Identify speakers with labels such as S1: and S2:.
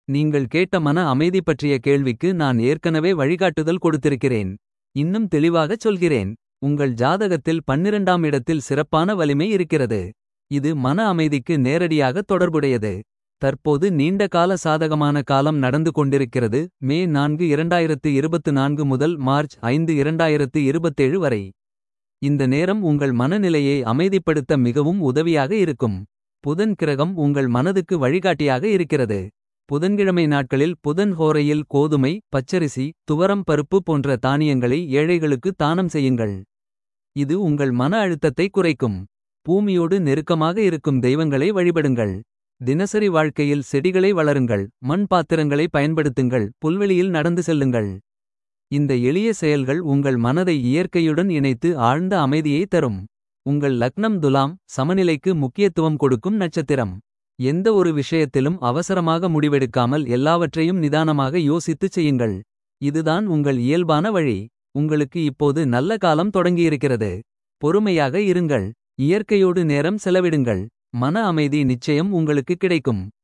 S1: நீங்கள் கேட்ட மன அமைதி பற்றிய கேள்விக்கு நான் ஏற்கனவே வழிகாட்டுதல் கொடுத்திருக்கிறேன். இன்னும் தெளிவாகச் சொல்கிறேன். உங்கள் ஜாதகத்தில் பன்னிரண்டாம் இடத்தில் சிறப்பான வலிமை இருக்கிறது. இது மன அமைதிக்கு நேரடியாக தொடர்புடையது. தற்போது நீண்ட கால சாதகமான காலம் நடந்து கொண்டிருக்கிறது. மே நான்கு 2024 முதல் மார்ச் ஐந்து 2027 வரை. இந்த நேரம் உங்கள் மனநிலையை அமைதிப்படுத்த மிகவும் உதவியாக இருக்கும். புதன் கிரகம் உங்கள் மனதுக்கு வழிகாட்டியாக இருக்கிறது. புதன்கிழமை நாட்களில் புதன் ஹோரையில் கோதுமை பச்சரிசி துவரம் பருப்பு போன்ற தானியங்களை ஏழைகளுக்கு தானம் செய்யுங்கள். இது உங்கள் மன அழுத்தத்தை குறைக்கும். பூமியோடு நெருக்கமாக இருக்கும் தெய்வங்களை வழிபடுங்கள். தினசரி வாழ்க்கையில் செடிகளை வளருங்கள் மண் பாத்திரங்களை பயன்படுத்துங்கள் புல்வெளியில் நடந்து செல்லுங்கள். இந்த எளிய செயல்கள் உங்கள் மனதை இயற்கையுடன் இணைத்து ஆழ்ந்த அமைதியை தரும். உங்கள் லக்னம் துலாம் சமநிலைக்கு முக்கியத்துவம் கொடுக்கும் நட்சத்திரம். எந்த ஒரு விஷயத்திலும் அவசரமாக முடிவெடுக்காமல் எல்லாவற்றையும் நிதானமாக யோசித்துச் செய்யுங்கள். இதுதான் உங்கள் இயல்பான வழி. உங்களுக்கு இப்போது நல்ல காலம் தொடங்கியிருக்கிறது. பொறுமையாக இருங்கள். இயற்கையோடு நேரம் செலவிடுங்கள். மன அமைதி நிச்சயம் உங்களுக்கு கிடைக்கும்.